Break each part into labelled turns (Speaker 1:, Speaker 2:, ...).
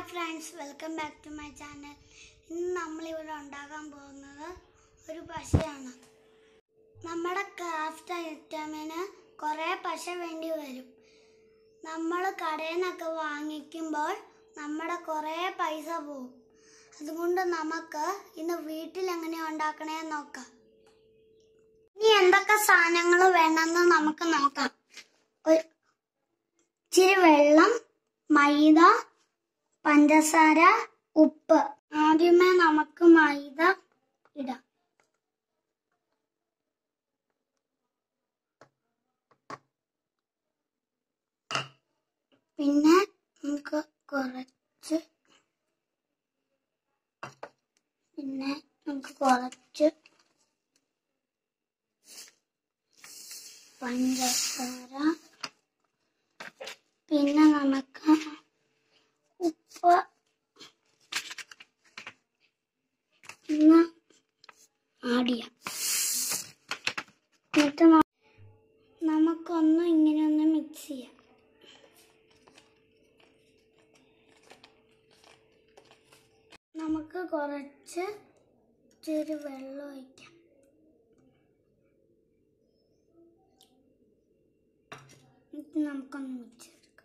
Speaker 1: friends welcome back to my channel ഇന്ന് നമ്മളിവിടെ ഉണ്ടാക്കാൻ പോകുന്നത് ഒരു പശയാണ് നമ്മുടെ ക്രാഫ്റ്റ് ഐറ്റമിന് കുറേ പശ വേണ്ടി വരും നമ്മൾ കടയിൽ നിന്നൊക്കെ വാങ്ങിക്കുമ്പോൾ നമ്മുടെ കുറേ പൈസ പോകും അതുകൊണ്ട് നമുക്ക് ഇന്ന് വീട്ടിൽ എങ്ങനെ ഉണ്ടാക്കണേ നോക്കാം ഇനി എന്തൊക്കെ സാധനങ്ങൾ വേണമെന്ന് നമുക്ക് നോക്കാം ഒരു- ഇച്ചിരി വെള്ളം മൈദ പഞ്ചസാര ഉപ്പ് ആദ്യമേ നമുക്ക് മൈദ ഇടാം പിന്നെ നമുക്ക് കുറച്ച് പിന്നെ നമുക്ക് കുറച്ച് പഞ്ചസാര പിന്നെ നമുക്ക് ഉപ്പ് ഒന്ന് ആഡ് ചെയ്യാം എന്നിട്ട് ന- നമുക്കൊന്ന് ഇങ്ങനെ ഒന്ന് മിക്സ് ചെയ്യാം നമുക്ക് കുറച്ച് ഇച്ചിരി വെള്ളം ഒഴിക്കാം എന്നിട്ട് നമുക്കൊന്ന് മിക്സ് ചെയ്തെടുക്കാം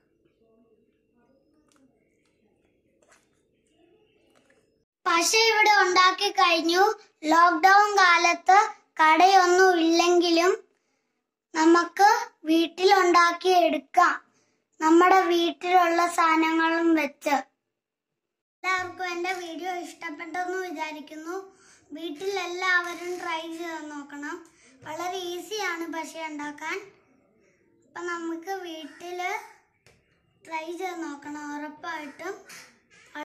Speaker 1: പശ ഇവിടെ ഉണ്ടാക്കി കഴിഞ്ഞു ലോക്ക്ഡൗൺ കാലത്ത് കടയൊന്നും ഇല്ലെങ്കിലും നമുക്ക് വീട്ടിൽ ഉണ്ടാക്കി എടുക്കാം നമ്മുടെ വീട്ടിലുള്ള സാധനങ്ങളും വെച്ച് എല്ലാവർക്കും എൻ്റെ വീഡിയോ ഇഷ്ടപ്പെട്ടെന്ന് വിചാരിക്കുന്നു വീട്ടിൽ എല്ലാവരും ട്രൈ ചെയ്ത് നോക്കണം വളരെ ഈസിയാണ് പശ ഉണ്ടാക്കാൻ അപ്പം നമുക്ക് വീട്ടിൽ ട്രൈ ചെയ്ത് നോക്കണം ഉറപ്പായിട്ടും